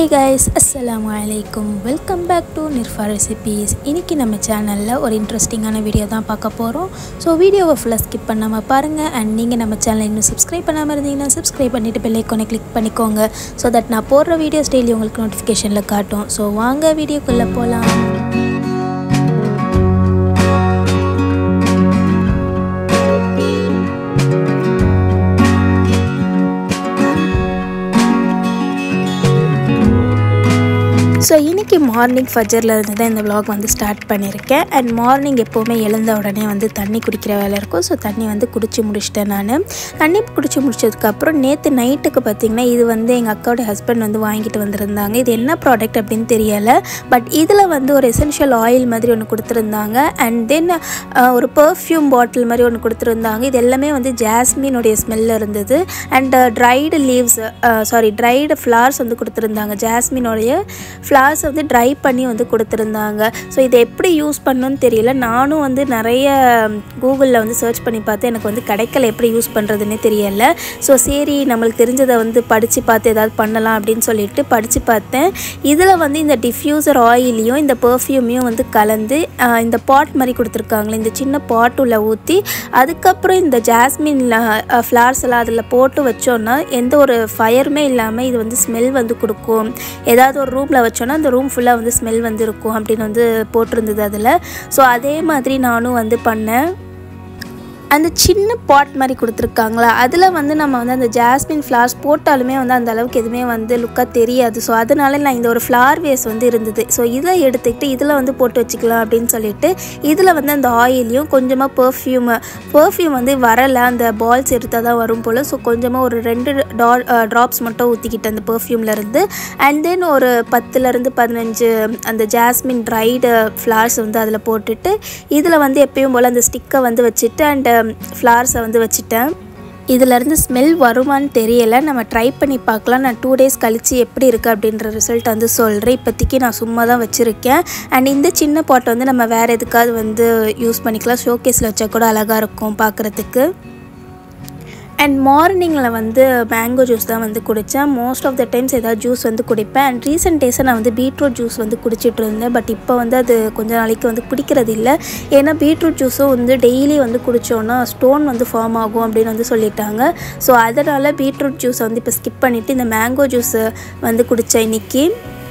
guys அஸ்ஸலாமு அலைக்கும் welcome back to Nirfa recipes இன்றைக்கி நம்ம சேனலில் ஒரு இன்ட்ரெஸ்டிங்கான வீடியோ தான் பார்க்க போகிறோம் ஸோ வீடியோவை ஃபுல்லாக ஸ்கிப் பண்ணாமல் பாருங்கள் அண்ட் நீங்கள் நம்ம சேனலை இன்னும் சப்ஸ்கிரைப் பண்ணாமல் இருந்தீங்கன்னா சப்ஸ்கிரைப் பண்ணிவிட்டு பெல்லைக்கோனை கிளிக் பண்ணிக்கோங்க ஸோ தட் நான் போடுற வீடியோஸ் டெய்லி உங்களுக்கு நோட்டிஃபிகேஷனில் காட்டும் ஸோ வாங்க வீடியோக்குள்ளே போகலாம் ஸோ இன்றைக்கி மார்னிங் ஃபஜரில் இருந்து தான் இந்த vlog வந்து ஸ்டார்ட் பண்ணியிருக்கேன் அண்ட் மார்னிங் எப்போவுமே எழுந்த உடனே வந்து தண்ணி குடிக்கிற வேலை இருக்கும் ஸோ தண்ணி வந்து குடிச்சு முடிச்சிட்டேன் நான் தண்ணி குடிச்சு முடிச்சதுக்கப்புறம் நேற்று நைட்டுக்கு பார்த்திங்கன்னா இது வந்து எங்கள் அக்காவோட ஹஸ்பண்ட் வந்து வாங்கிட்டு வந்திருந்தாங்க இது என்ன ப்ராடக்ட் அப்படின்னு தெரியலை பட் இதில் வந்து ஒரு எசென்ஷியல் ஆயில் மாதிரி ஒன்று கொடுத்துருந்தாங்க அண்ட் தென் ஒரு பர்ஃப்யூம் பாட்டில் மாதிரி ஒன்று கொடுத்துருந்தாங்க இது எல்லாமே வந்து ஜாஸ்மினுடைய ஸ்மெல்ல இருந்தது and dried leaves sorry dried flowers வந்து கொடுத்துருந்தாங்க ஜாஸ்மினுடைய ஃப்ளவர்ஸ் வந்து ட்ரை பண்ணி வந்து கொடுத்துருந்தாங்க ஸோ இதை எப்படி யூஸ் பண்ணணும்னு தெரியல நானும் வந்து நிறைய கூகுளில் வந்து சர்ச் பண்ணி பார்த்தேன் எனக்கு வந்து கிடைக்கல எப்படி யூஸ் பண்ணுறதுன்னே தெரியல ஸோ சரி நம்மளுக்கு தெரிஞ்சதை வந்து படித்து பார்த்து ஏதாவது பண்ணலாம் அப்படின்னு சொல்லிட்டு படித்து பார்த்தேன் இதில் வந்து இந்த டிஃப்யூசர் ஆயிலையும் இந்த பர்ஃப்யூமையும் வந்து கலந்து ஆஹ், இந்த பாட் மாதிரி கொடுத்துருக்காங்களே இந்த சின்ன பாட் உள்ள ஊற்றி அதுக்கப்புறம் இந்த ஜாஸ்மின் ஃப்ளவர்ஸ் எல்லாம் அதில் போட்டு வச்சோன்னா எந்த ஒரு ஃபயருமே இல்லாமல் இது வந்து ஸ்மெல் வந்து கொடுக்கும் ஏதாவது ஒரு ரூமில் வச்சோன்னா அந்த ரூம் ஃபுல்லாக வந்து ஸ்மெல் வந்து இருக்கும் அப்படின்னு வந்து போட்டிருந்தது அதில் ஸோ அதே மாதிரி நானும் வந்து பண்ணேன் அந்த சின்ன பாட் மாதிரி கொடுத்துருக்காங்களா அதில் வந்து நம்ம வந்து அந்த ஜாஸ்மின் ஃப்ளவர்ஸ் போட்டாலுமே வந்து அந்த அளவுக்கு எதுவுமே வந்து லுக்காக தெரியாது ஸோ அதனால நான் இந்த ஒரு ஃப்ளவர் வேஸ் வந்து இருந்தது ஸோ இதை எடுத்துக்கிட்டு இதில் வந்து போட்டு வச்சுக்கலாம் அப்படின்னு சொல்லிட்டு இதில் வந்து அந்த ஆயிலையும் கொஞ்சமாக பர்ஃப்யூம் பர்ஃப்யூம் வந்து வரலை அந்த பால்ஸ் எடுத்தால் தான் வரும் போல் ஸோ கொஞ்சமாக ஒரு ரெண்டு டா ட்ராப்ஸ் மட்டும் ஊற்றிக்கிட்டேன் அந்த பர்ஃப்யூம்லேருந்து அண்ட் தென் ஒரு பத்துலேருந்து பதினஞ்சு அந்த ஜாஸ்மின் ட்ரைடு ஃப்ளவர்ஸ் வந்து அதில் போட்டுட்டு இதில் வந்து எப்பயும் போல் அந்த ஸ்டிக்கை வந்து வச்சுட்டு அண்ட் ஃப்ளவர்ஸை வந்து வச்சுட்டேன் இதிலேருந்து ஸ்மெல் வருமான்னு தெரியலை நம்ம ட்ரை பண்ணி பார்க்கலாம் நான் டூ டேஸ் கழித்து எப்படி இருக்குது அப்படின்ற ரிசல்ட் வந்து சொல்கிறேன் இப்போதைக்கு நான் சும்மா தான் வச்சுருக்கேன் அண்ட் இந்த சின்ன பாட் வந்து நம்ம வேறு எதுக்காவது வந்து யூஸ் பண்ணிக்கலாம் ஷோகேஸில் வச்சா கூட அழகாக இருக்கும் பார்க்குறதுக்கு அண்ட் மார்னிங்கில் வந்து மேங்கோ ஜூஸ் தான் வந்து குடித்தேன் மோஸ்ட் ஆஃப் த டைம்ஸ் ஏதாவது ஜூஸ் வந்து குடிப்பேன் அண்ட் ரீசெண்ட் டேஸை நான் வந்து பீட்ரூட் ஜூஸ் வந்து குடிச்சிட்டு இருந்தேன் பட் இப்போ வந்து அது கொஞ்ச நாளைக்கு வந்து குடிக்கிறது இல்லை ஏன்னா பீட்ரூட் ஜூஸும் வந்து டெய்லி வந்து குடித்தோன்னா ஸ்டோன் வந்து ஃபார்ம் ஆகும் அப்படின்னு வந்து சொல்லிட்டாங்க ஸோ அதனால் பீட்ரூட் ஜூஸை வந்து இப்போ ஸ்கிப் பண்ணிவிட்டு இந்த மேங்கோ ஜூஸ் வந்து குடித்தேன் இன்னைக்கு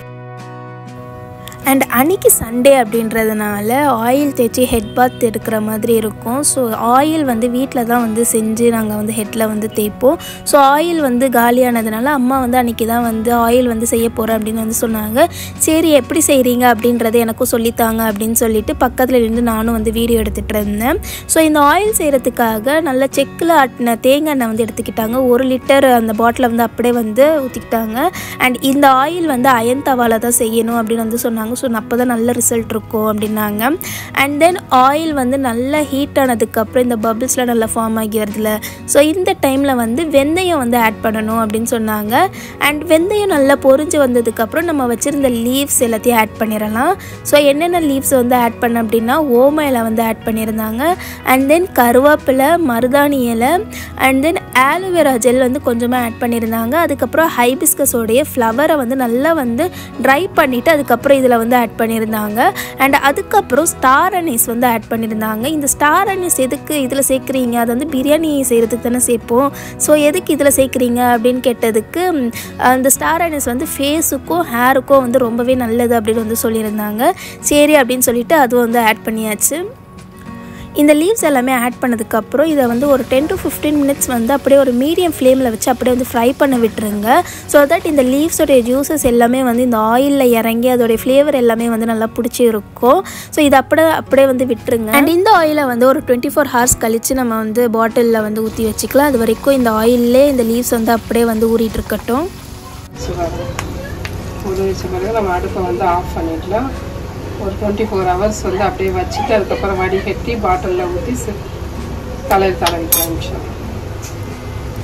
அண்ட் அன்னைக்கு சண்டே அப்படின்றதுனால ஆயில் தேய்ச்சி ஹெட் பாத் எடுக்கிற மாதிரி இருக்கும் ஸோ ஆயில் வந்து வீட்டில் தான் வந்து செஞ்சு நாங்கள் வந்து ஹெட்டில் வந்து தேய்ப்போம் ஸோ ஆயில் வந்து காலியானதுனால அம்மா வந்து அன்றைக்கி தான் வந்து ஆயில் வந்து செய்ய போகிறேன் அப்படின்னு வந்து சொன்னாங்க சரி எப்படி செய்கிறீங்க அப்படின்றத எனக்கும் சொல்லித்தாங்க அப்படின்னு சொல்லிட்டு பக்கத்தில் இருந்து நானும் வந்து வீடியோ எடுத்துகிட்டு இருந்தேன் ஸோ இந்த ஆயில் செய்கிறதுக்காக நல்ல செக்கில் ஆட்டின தேங்காய் எண்ணெய் வந்து எடுத்துக்கிட்டாங்க ஒரு லிட்டர் அந்த பாட்டிலை வந்து அப்படியே வந்து ஊற்றிக்கிட்டாங்க அண்ட் இந்த ஆயில் வந்து அயன் தவால தான் செய்யணும் அப்படின்னு வந்து சொன்னாங்க ஸோ அப்போ தான் நல்ல ரிசல்ட் இருக்கும் அப்படின்னாங்க அண்ட் தென் ஆயில் வந்து நல்லா ஹீட் ஆனதுக்கப்புறம் இந்த பபிள்ஸ்லாம் நல்லா ஃபார்ம் ஆகி வருதுல ஸோ இந்த டைமில் வந்து வெந்தயம் வந்து ஆட் பண்ணணும் அப்படின்னு சொன்னாங்க அண்ட் வெந்தயம் நல்லா பொரிஞ்சு வந்ததுக்கப்புறம் நம்ம வச்சுருந்த லீவ்ஸ் எல்லாத்தையும் ஆட் பண்ணிடலாம் ஸோ என்னென்ன லீவ்ஸ் வந்து ஆட் பண்ண அப்படின்னா ஓம இலை வந்து ஆட் பண்ணியிருந்தாங்க அண்ட் தென் கருவேப்பிலை மருதாணி இலை அண்ட் தென் ஆலோவேரா ஜெல் வந்து கொஞ்சமாக ஆட் பண்ணியிருந்தாங்க அதுக்கப்புறம் ஹைபிஸ்கஸோடைய ஃப்ளவரை வந்து நல்லா வந்து ட்ரை பண்ணிவிட்டு அதுக்கப்புறம் இதில் வந்து ஆட் பண்ணியிருந்தாங்க அண்ட் அதுக்கப்புறம் ஸ்டார் அனீஸ் வந்து ஆட் பண்ணியிருந்தாங்க இந்த ஸ்டார் அனீஸ் எதுக்கு இதில் சேர்க்குறீங்க அது வந்து பிரியாணி செய்கிறதுக்கு தானே சேர்ப்போம் ஸோ எதுக்கு இதில் சேர்க்குறீங்க அப்படின்னு கேட்டதுக்கு ம், அந்த ஸ்டார் அனீஸ் வந்து ஃபேஸுக்கும் ஹேருக்கும் வந்து ரொம்பவே நல்லது அப்படின்னு வந்து சொல்லியிருந்தாங்க சரி அப்படின்னு சொல்லிட்டு அதுவும் வந்து ஆட் பண்ணியாச்சு இந்த லீவ்ஸ் எல்லாமே ஆட் பண்ணதுக்கப்புறம் இதை வந்து ஒரு டென் டு ஃபிஃப்டீன் மினிட்ஸ் வந்து அப்படியே ஒரு மீடியம் ஃப்ளேமில் வச்சு அப்படியே வந்து ஃப்ரை பண்ண விட்டுருங்க ஸோ தட் இந்த லீவ்ஸோடைய ஜூஸஸ் எல்லாமே வந்து இந்த ஆயிலில் இறங்கி அதோடைய ஃப்ளேவர் எல்லாமே வந்து நல்லா பிடிச்சி இருக்கும் ஸோ இதை அப்படியே அப்படியே வந்து விட்டுருங்க அண்ட் இந்த ஆயிலை வந்து ஒரு டுவெண்ட்டி ஃபோர் ஹவர்ஸ் கழித்து நம்ம வந்து பாட்டிலில் வந்து ஊற்றி வச்சுக்கலாம் அது வரைக்கும் இந்த ஆயிலே இந்த லீவ்ஸ் வந்து அப்படியே வந்து ஊறிட்டு இருக்கட்டும் சுகர் ஊற வச்ச பிறகு நம்ம அடுப்பை வந்து ஆஃப் பண்ணிடலாம் ஒரு டுவெண்ட்டி ஃபோர் ஹவர்ஸ் வந்து அப்படியே வச்சுட்டு அதுக்கப்புறம் வடிகட்டி பாட்டிலில் ஊற்றி தலை தடவிக்கலாம் நிமிஷம்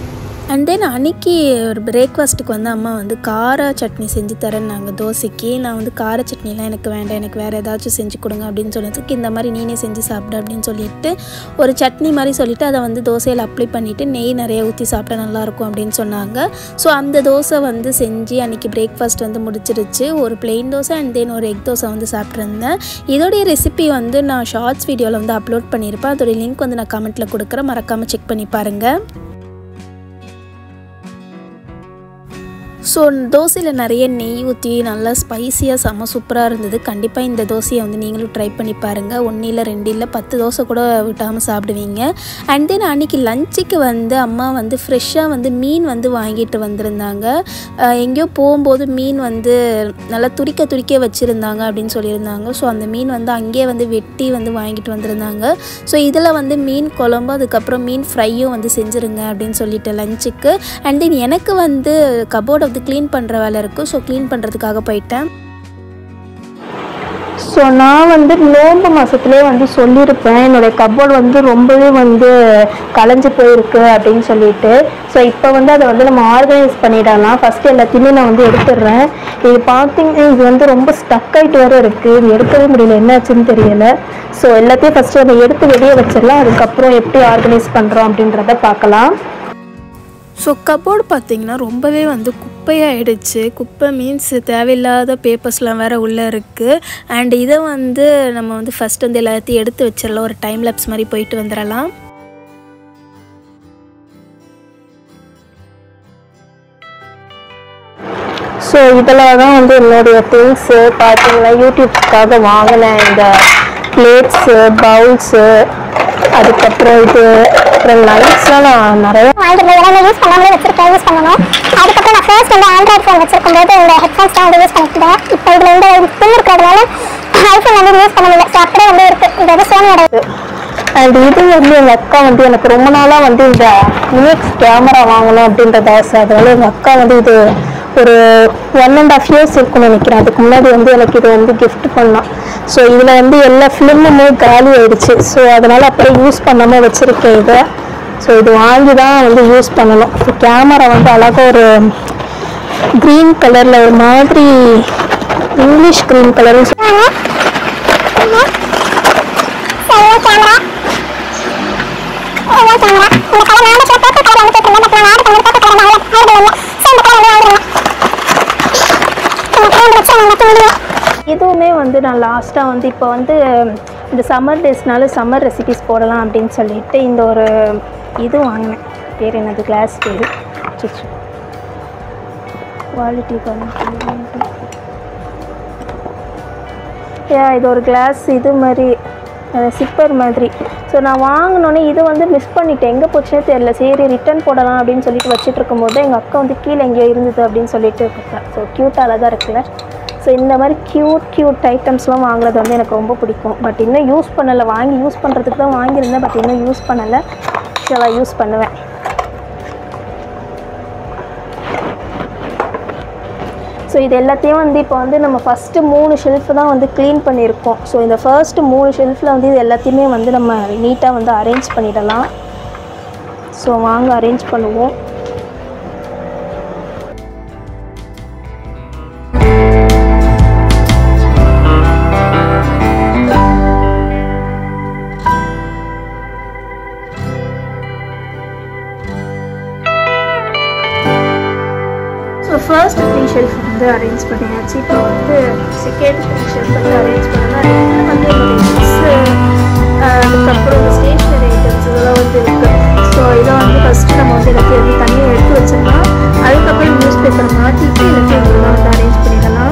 அண்ட் தென் அன்னைக்கு ஒரு பிரேக்ஃபாஸ்ட்டுக்கு வந்து அம்மா வந்து கார சட்னி செஞ்சு தரேன்னாங்க தோசைக்கு நான் வந்து கார சட்னிலாம் எனக்கு வேண்டாம் எனக்கு வேறு ஏதாச்சும் செஞ்சு கொடுங்க அப்படின்னு சொன்னதுக்கு இந்த மாதிரி நீனே செஞ்சு சாப்பிடு அப்படின்னு சொல்லிட்டு ஒரு சட்னி மாதிரி சொல்லிவிட்டு அதை வந்து தோசையில் அப்ளை பண்ணிவிட்டு நெய் நிறைய ஊற்றி சாப்பிட்டா நல்லாயிருக்கும் அப்படின்னு சொன்னாங்க ஸோ அந்த தோசை வந்து செஞ்சு அன்றைக்கி பிரேக்ஃபாஸ்ட் வந்து முடிச்சிருச்சு ஒரு பிளெயின் தோசை அண்ட் தென் ஒரு எக் தோசை வந்து சாப்பிட்ருந்தேன் இதோடைய ரெசிபி வந்து நான் ஷார்ட்ஸ் வீடியோவில் வந்து அப்லோட் பண்ணியிருப்பேன் அதோடைய லிங்க் வந்து நான் கமெண்ட்டில் கொடுக்குறேன் மறக்காமல் செக் பண்ணி பாருங்கள் ஸோ தோசையில் நிறைய நெய் ஊற்றி நல்லா ஸ்பைசியாக செம்ம சூப்பராக இருந்தது கண்டிப்பாக இந்த தோசையை வந்து நீங்களும் ட்ரை பண்ணி பாருங்கள் ஒன்று இல்லை ரெண்டு இல்லை பத்து தோசை கூட விட்டாமல் சாப்பிடுவீங்க அண்ட் தென் அன்றைக்கி லஞ்சுக்கு வந்து அம்மா வந்து ஃப்ரெஷ்ஷாக வந்து மீன் வந்து வாங்கிட்டு வந்திருந்தாங்க அஹ் எங்கேயோ போகும்போது மீன் வந்து நல்லா துடிக்க துடிக்க வச்சுருந்தாங்க அப்படின்னு சொல்லியிருந்தாங்க ஸோ அந்த மீன் வந்து அங்கேயே வந்து வெட்டி வந்து வாங்கிட்டு வந்திருந்தாங்க ஸோ இதில் வந்து மீன் குழம்பு அதுக்கப்புறம் மீன் ஃப்ரையும் வந்து செஞ்சுருங்க அப்படின்னு சொல்லிட்டு லஞ்சுக்கு அண்ட் தென் எனக்கு வந்து கபோர்ட் வந்து க்ளீன் பண்ணுற வேலை இருக்குது ஸோ க்ளீன் பண்ணுறதுக்காக போயிட்டேன் ஸோ நான் வந்து நோன்பு மாதத்துலேயே வந்து சொல்லியிருப்பேன் என்னுடைய கப்போர்டு வந்து ரொம்பவே வந்து கலைஞ்சு போயிருக்கு அப்படின்னு சொல்லிட்டு ஸோ இப்போ வந்து அதை வந்து நம்ம ஆர்கனைஸ் பண்ணிடலாம் ஃபஸ்ட்டு எல்லாத்தையுமே நான் வந்து எடுத்துடுறேன் இது பார்த்தீங்கன்னா இது வந்து ரொம்ப ஸ்டக் ஆகிட்டு வர இருக்குது இது எடுக்கவே முடியல என்னாச்சுன்னு தெரியல ஸோ எல்லாத்தையும் ஃபஸ்ட்டு அதை எடுத்து வெளியே வச்சிடலாம் அதுக்கப்புறம் எப்படி ஆர்கனைஸ் பண்ணுறோம் அப்படின்றத பார்க்கலாம் ஸோ கபோர்டு பார்த்தீங்கன்னா ரொம்பவே வந்து குப்பையாயிடுச்சு குப்பை மீன்ஸ் தேவையில்லாத பேப்பர்ஸ்லாம் வேறு உள்ளே இருக்குது அண்ட் இதை வந்து நம்ம வந்து ஃபஸ்ட் வந்து எல்லாத்தையும் எடுத்து வச்சிடலாம் ஒரு டைம் லேப்ஸ் மாதிரி போயிட்டு வந்துடலாம் ஸோ இதில் தான் வந்து என்னுடைய திங்ஸு பார்த்தீங்கன்னா யூடியூப்க்காக வாங்கின இந்த பிளேட்ஸு பவுல்ஸு அதுக்கப்புறம் இது அப்புறம் லைட்ஸ்லாம் நான் நிறைய வாங்கிட்டு எல்லாமே யூஸ் பண்ணாமலே வச்சிருக்கேன் யூஸ் பண்ணணும் அதுக்கப்புறம் நான் ஃபர்ஸ்ட் வந்து ஆண்ட்ராய்ட் ஃபோன் வச்சிருக்கும் போது இந்த ஹெட்ஃபோன்ஸ் தான் வந்து யூஸ் பண்ணிக்கிட்டேன் இப்போ இதில் இந்த பின் இருக்கிறதுனால ஐஃபோன் வந்து யூஸ் பண்ண முடியல ஸோ அப்படியே வந்து இருக்கு இது வந்து சோனியோட அண்ட் இது வந்து எங்கள் அக்கா வந்து எனக்கு ரொம்ப நாளாக வந்து இந்த யூஎக்ஸ் கேமரா வாங்கணும் அப்படின்றது ஆசை அதனால எங்கள் அக்கா வந்து இது ஒரு ஒன் அண்ட் ஆஃப் இயர்ஸ் இருக்கும்னு நினைக்கிறேன் அதுக்கு முன்னாடி வந்து எனக்கு இது வந்து gift பண்ணான் ஸோ இதில் வந்து எல்லா ஃபிலிமுமே காலி ஆயிடுச்சு ஸோ அதனால் அப்படியே யூஸ் பண்ணாமல் வச்சுருக்கேன் இதை ஸோ இது வாங்கி தான் வந்து யூஸ் பண்ணணும் ஸோ கேமரா வந்து அழகாக ஒரு க்ரீன் கலரில் ஒரு மாதிரி இங்கிலீஷ் க்ரீன் கலர்னு சரியா கேமரா இதுதான் கேமரா இந்த கலர் நான் வந்து பேப்பர் கலர் வந்து கேட்டிருந்தேன் பட் நான் ஆர்டர் பண்ணி பேப்பர் கலர் நான் ஆர்டர் பண்ணல ஸோ இந்த கலர் வந்து வாங்கிடுவேன் இந்த கலர் வச்சு நான் வீடியோ இதுவுமே வந்து நான் லாஸ்ட்டாக வந்து இப்போ வந்து இந்த சம்மர் டேஸ்னால சம்மர் ரெசிபிஸ் போடலாம் அப்படின்னு சொல்லிட்டு இந்த ஒரு இது வாங்கினேன் பேர் என்னது கிளாஸ் பேர் சிச்சு குவாலிட்டி ஏ இது ஒரு கிளாஸ் இது மாதிரி சிப்பர் மாதிரி ஸோ நான் வாங்கினோன்னே இது வந்து மிஸ் பண்ணிட்டேன் எங்கே போச்சுன்னே தெரியல சரி ரிட்டர்ன் போடலாம் அப்படின்னு சொல்லிட்டு வச்சுட்டு இருக்கும்போது எங்கள் அக்கா வந்து கீழே எங்கேயோ இருந்தது அப்படின்னு சொல்லிட்டு கொடுத்தா ஸோ க்யூட் அழகாக இருக்குல்ல ஸோ இந்த மாதிரி க்யூட் க்யூட் ஐட்டம்ஸ்லாம் வாங்குறது வந்து எனக்கு ரொம்ப பிடிக்கும் பட் இன்னும் யூஸ் பண்ணலை வாங்கி யூஸ் பண்ணுறதுக்கு தான் வாங்கியிருந்தேன் பட் இன்னும் யூஸ் பண்ணலை ஸோ யூஸ் பண்ணுவேன் ஸோ இது எல்லாத்தையும் வந்து இப்போ வந்து நம்ம ஃபஸ்ட்டு மூணு ஷெல்ஃப் தான் வந்து க்ளீன் பண்ணியிருக்கோம் ஸோ இந்த ஃபர்ஸ்ட்டு மூணு ஷெல்ஃபில் வந்து இது எல்லாத்தையுமே வந்து நம்ம நீட்டாக வந்து அரேஞ்ச் பண்ணிடலாம் ஸோ வாங்க அரேஞ்ச் பண்ணுவோம் ஸோ ஃபர்ஸ்ட் த்ரீ ஷெல்ஃப் வந்து அரேஞ்ச் பண்ணியாச்சு இப்போ வந்து செகண்ட் த்ரீ ஷெல்ஃப் வந்து அரேஞ்ச் பண்ணலாம் இதில் வந்து என்னுடைய புக்ஸு அதுக்கப்புறம் இந்த ஸ்டேஷ்னரி ஐட்டம்ஸ் இதெல்லாம் வந்து இருக்குது ஸோ இதை வந்து ஃபஸ்ட்டு நம்ம வந்து எல்லாத்தையும் வந்து தனியாக எடுத்து வச்சிடலாம் அதுக்கப்புறம் நியூஸ் பேப்பரை மாற்றிட்டு எல்லாத்தையும் இதெல்லாம் வந்து அரேஞ்ச் பண்ணிடலாம்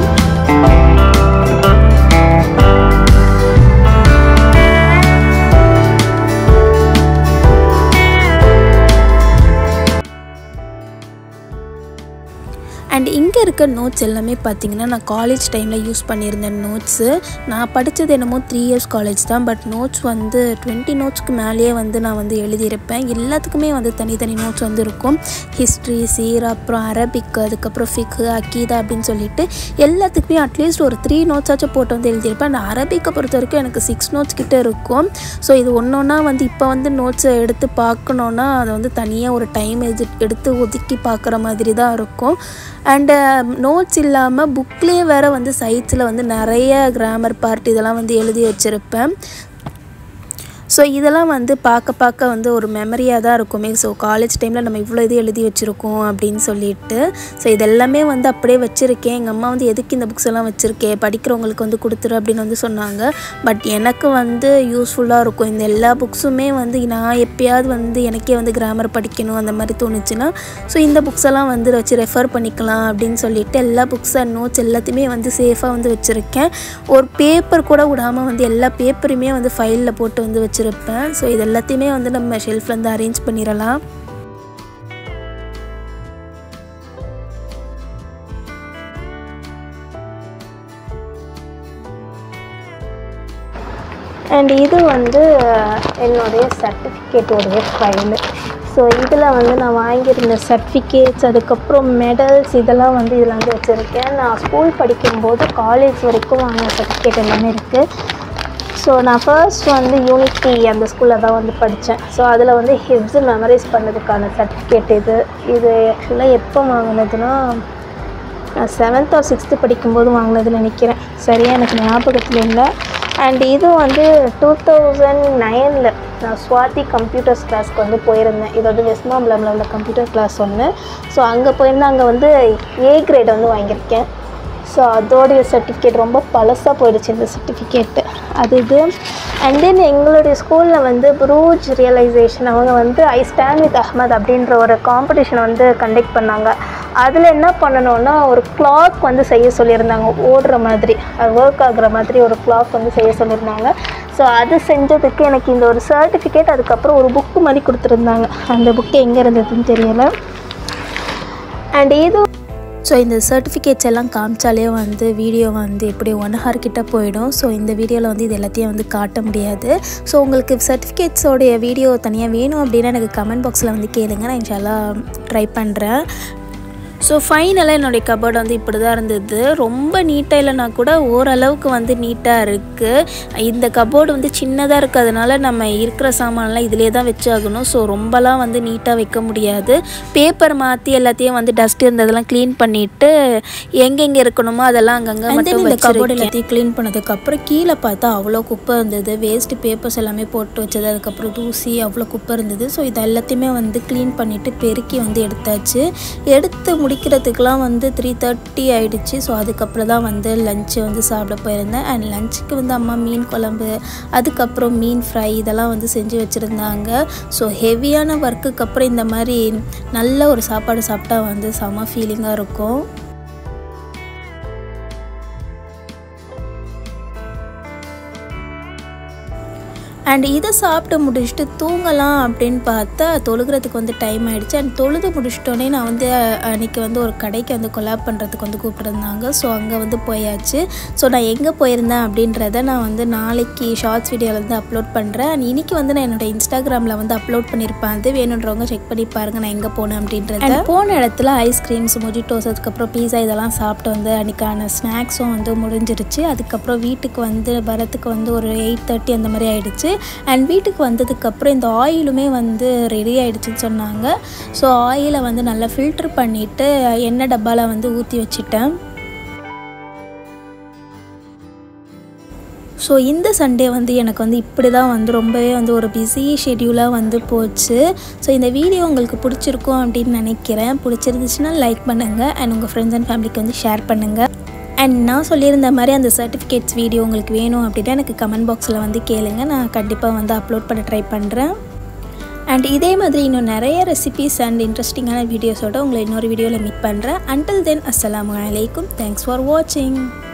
அண்ட் இங்கே இருக்க நோட்ஸ் எல்லாமே பார்த்தீங்கன்னா நான் காலேஜ் டைமில் யூஸ் பண்ணியிருந்த நோட்ஸு நான் படித்தது என்னமோ த்ரீ இயர்ஸ் காலேஜ் தான் பட் நோட்ஸ் வந்து டுவெண்ட்டி நோட்ஸ்க்கு மேலேயே வந்து நான் வந்து எழுதியிருப்பேன் எல்லாத்துக்குமே வந்து தனித்தனி நோட்ஸ் வந்து இருக்கும் ஹிஸ்ட்ரி சீர் அப்புறம் அரபிக் அதுக்கப்புறம் ஃபிக்கு அக்கீதா அப்படின்னு சொல்லிட்டு எல்லாத்துக்குமே அட்லீஸ்ட் ஒரு த்ரீ நோட்ஸாச்சும் போட்டு வந்து எழுதியிருப்பேன் அந்த அரபிக்கை பொறுத்த வரைக்கும் எனக்கு சிக்ஸ் நோட்ஸ் கிட்ட இருக்கும் ஸோ இது ஒன்று ஒன்றா வந்து இப்போ வந்து நோட்ஸை எடுத்து பார்க்கணுன்னா அதை வந்து தனியாக ஒரு டைம் எது எடுத்து ஒதுக்கி பார்க்குற மாதிரி தான் இருக்கும் அண்டு நோட்ஸ் இல்லாமல் புக்லேயே வேறு வந்து சைட்ஸில் வந்து நிறைய கிராமர் பார்ட் இதெல்லாம் வந்து எழுதி வச்சுருப்பேன் ஸோ இதெல்லாம் வந்து பார்க்க பார்க்க வந்து ஒரு மெமரியாக தான் இருக்குமே ஸோ காலேஜ் டைமில் நம்ம இவ்வளோ இது எழுதி வச்சுருக்கோம் அப்படின்னு சொல்லிட்டு ஸோ இதெல்லாமே வந்து அப்படியே வச்சுருக்கேன் எங்கள் அம்மா வந்து எதுக்கு இந்த புக்ஸ் எல்லாம் வச்சுருக்கேன் படிக்கிறவங்களுக்கு வந்து கொடுத்துரு அப்படின்னு வந்து சொன்னாங்க பட் எனக்கு வந்து யூஸ்ஃபுல்லாக இருக்கும் இந்த எல்லா புக்ஸுமே வந்து நான் எப்பயாவது வந்து எனக்கே வந்து கிராமர் படிக்கணும் அந்த மாதிரி தோணுச்சுன்னா ஸோ இந்த புக்ஸ் எல்லாம் வந்து வச்சு ரெஃபர் பண்ணிக்கலாம் அப்படின்னு சொல்லிட்டு எல்லா புக்ஸ் அண்ட் நோட்ஸ் எல்லாத்தையுமே வந்து சேஃபாக வந்து வச்சுருக்கேன் ஒரு பேப்பர் கூட விடாமல் வந்து எல்லா பேப்பருமே வந்து ஃபைலில் போட்டு வந்து வச்சுருப்பேன் ஸோ இது எல்லாத்தையுமே வந்து நம்ம ஷெல்ஃபில் வந்து அரேஞ்ச் பண்ணிடலாம் அண்ட் இது வந்து என்னுடைய சர்டிஃபிகேட்டோடைய ஃபைலு ஸோ இதில் வந்து நான் வாங்கியிருந்த சர்டிஃபிகேட்ஸ் அதுக்கப்புறம் மெடல்ஸ் இதெல்லாம் வந்து இதில் வந்து வச்சுருக்கேன் நான் ஸ்கூல் படிக்கும்போது காலேஜ் வரைக்கும் வாங்கின சர்டிஃபிகேட் எல்லாமே இருக்குது ஸோ நான் ஃபர்ஸ்ட் வந்து யூனிட்டி அந்த ஸ்கூலில் தான் வந்து படித்தேன் ஸோ அதில் வந்து ஹிப்ஸு மெமரைஸ் பண்ணதுக்கான சர்டிஃபிகேட் இது இது ஆக்சுவலாக எப்போ வாங்கினதுன்னா நான் செவன்த் ஆர் சிக்ஸ்த்து படிக்கும்போது வாங்கினதுன்னு நினைக்கிறேன் சரியாக எனக்கு ஞாபகத்தில் இல்லை அண்ட் இது வந்து டூ தௌசண்ட் நைனில் நான் ஸ்வாதி கம்ப்யூட்டர்ஸ் கிளாஸ்க்கு வந்து போயிருந்தேன் இது வந்து வெஸ்ட் மாம்பலமில் உள்ள கம்ப்யூட்டர் கிளாஸ் ஒன்று ஸோ அங்கே போயிருந்தேன் அங்கே வந்து ஏ கிரேட் வந்து வாங்கியிருக்கேன் ஸோ அதோடைய சர்டிஃபிகேட் ரொம்ப பழசாக போயிடுச்சு இந்த சர்டிஃபிகேட்டு அது இது அண்ட் தென் எங்களுடைய ஸ்கூலில் வந்து ப்ரூஜ் ரியலைசேஷன் அவங்க வந்து ஐ ஸ்டாண்ட் வித் அஹ்மத் அப்படின்ற ஒரு காம்படிஷன் வந்து கண்டக்ட் பண்ணாங்க அதில் என்ன பண்ணணும்னா ஒரு கிளாக் வந்து செய்ய சொல்லியிருந்தாங்க ஓடுற மாதிரி அது ஒர்க் ஆகுற மாதிரி ஒரு கிளாக் வந்து செய்ய சொல்லியிருந்தாங்க ஸோ அது செஞ்சதுக்கு எனக்கு இந்த ஒரு சர்டிஃபிகேட் அதுக்கப்புறம் ஒரு புக்கு மாதிரி கொடுத்துருந்தாங்க அந்த புக்கு எங்கே இருந்ததுன்னு தெரியலை அண்ட் இது ஸோ இந்த சர்டிஃபிகேட்ஸ் எல்லாம் காமிச்சாலே வந்து வீடியோ வந்து எப்படி ஒன் ஹவர் கிட்ட போயிடும் ஸோ இந்த வீடியோவில் வந்து இது எல்லாத்தையும் வந்து காட்ட முடியாது ஸோ உங்களுக்கு சர்டிஃபிகேட்ஸோடைய வீடியோ தனியாக வேணும் அப்படின்னா எனக்கு கமெண்ட் பாக்ஸில் வந்து கேளுங்க நான் இன்ஷால்லாம் ட்ரை பண்ணுறேன் ஸோ ஃபைனலாக என்னுடைய கபோர்டு வந்து இப்படி தான் இருந்தது ரொம்ப நீட்டாக இல்லைனா கூட ஓரளவுக்கு வந்து நீட்டாக இருக்குது இந்த கபோர்டு வந்து சின்னதாக இருக்கிறதுனால நம்ம இருக்கிற சாமான்லாம் இதிலே தான் வச்சாகணும் ஸோ ரொம்பலாம் வந்து நீட்டாக வைக்க முடியாது பேப்பர் மாற்றி எல்லாத்தையும் வந்து டஸ்ட் இருந்ததெல்லாம் க்ளீன் பண்ணிவிட்டு எங்கெங்கே இருக்கணுமோ அதெல்லாம் அங்கங்கே மட்டும் இந்த கபோர்டு எல்லாத்தையும் க்ளீன் பண்ணதுக்கப்புறம் கீழே பார்த்தா அவ்வளோ குப்பை இருந்தது வேஸ்ட்டு பேப்பர்ஸ் எல்லாமே போட்டு வச்சது அதுக்கப்புறம் தூசி அவ்வளோ குப்பை இருந்தது ஸோ இது எல்லாத்தையுமே வந்து க்ளீன் பண்ணிவிட்டு பெருக்கி வந்து எடுத்தாச்சு எடுத்து முடிக்கிறதுக்கெலாம் வந்து த்ரீ தேர்ட்டி ஆயிடுச்சு ஸோ அதுக்கப்புறம் தான் வந்து லஞ்சு வந்து சாப்பிட போயிருந்தேன் அண்ட் லஞ்சுக்கு வந்து அம்மா மீன் குழம்பு அதுக்கப்புறம் மீன் ஃப்ரை இதெல்லாம் வந்து செஞ்சு வச்சுருந்தாங்க ஸோ ஹெவியான ஒர்க்குக்கு அப்புறம் இந்த மாதிரி நல்ல ஒரு சாப்பாடு சாப்பிட்டா வந்து செம ஃபீலிங்காக இருக்கும் அண்ட் இதை சாப்பிட்டு முடிச்சுட்டு தூங்கலாம் அப்படின்னு பார்த்தா தொழுகிறதுக்கு வந்து டைம் ஆகிடுச்சு அண்ட் தொழுது முடிச்சிட்டோன்னே நான் வந்து அன்றைக்கி வந்து ஒரு கடைக்கு வந்து கொலாப் பண்ணுறதுக்கு வந்து கூப்பிட்டுருந்தாங்க ஸோ அங்கே வந்து போயாச்சு ஸோ நான் எங்கே போயிருந்தேன் அப்படின்றத நான் வந்து நாளைக்கு ஷார்ட்ஸ் வீடியோவில் வந்து அப்லோட் பண்ணுறேன் அண்ட் இன்றைக்கி வந்து நான் என்னோடய இன்ஸ்டாகிராமில் வந்து அப்லோட் பண்ணியிருப்பேன் அது வேணுன்றவங்க செக் பண்ணி பாருங்கள் நான் எங்கே போனேன் அப்படின்றது And போன இடத்துல ஐஸ்கிரீம்ஸ் மொஜிட்டோஸ் அதுக்கப்புறம் பீஸா இதெல்லாம் சாப்பிட்டு வந்து அன்றைக்கான ஸ்நாக்ஸும் வந்து முடிஞ்சிருச்சு அதுக்கப்புறம் வீட்டுக்கு வந்து வரத்துக்கு வந்து ஒரு எயிட் தேர்ட்டி அந்த மாதிரி ஆயிடுச்சு அண்ட் வீட்டுக்கு வந்ததுக்கப்புறம் இந்த ஆயிலுமே வந்து ரெடி ஆயிடுச்சுன்னு சொன்னாங்க ஸோ ஆயிலை வந்து நல்லா ஃபில்டர் பண்ணிவிட்டு எண்ணெய் டப்பாவில் வந்து ஊற்றி வச்சுட்டேன் ஸோ இந்த சண்டே வந்து எனக்கு வந்து இப்படி தான் வந்து ரொம்பவே வந்து ஒரு பிஸி ஷெட்யூலாக வந்து போச்சு ஸோ இந்த வீடியோ உங்களுக்கு பிடிச்சிருக்கும் அப்படின்னு நினைக்கிறேன் பிடிச்சிருந்துச்சுன்னா லைக் பண்ணுங்கள் அண்ட் உங்கள் ஃப்ரெண்ட்ஸ் அண்ட் ஃபேமிலிக்கு வந்து ஷேர் பண்ணுங்கள் அண்ட் நான் சொல்லியிருந்த மாதிரி அந்த சர்டிஃபிகேட்ஸ் வீடியோ உங்களுக்கு வேணும் அப்படின்னா எனக்கு கமெண்ட் பாக்ஸில் வந்து கேளுங்க நான் கண்டிப்பாக வந்து அப்லோட் பண்ண ட்ரை பண்ணுறேன் அண்ட் இதே மாதிரி இன்னும் நிறைய ரெசிபீஸ் அண்ட் இன்ட்ரெஸ்டிங்கான வீடியோஸோட உங்களை இன்னொரு வீடியோவில் மீட் பண்ணுறேன் அன்டில் தென் அஸ்ஸலாமு அலைக்கும் தேங்க்ஸ் ஃபார் வாட்சிங்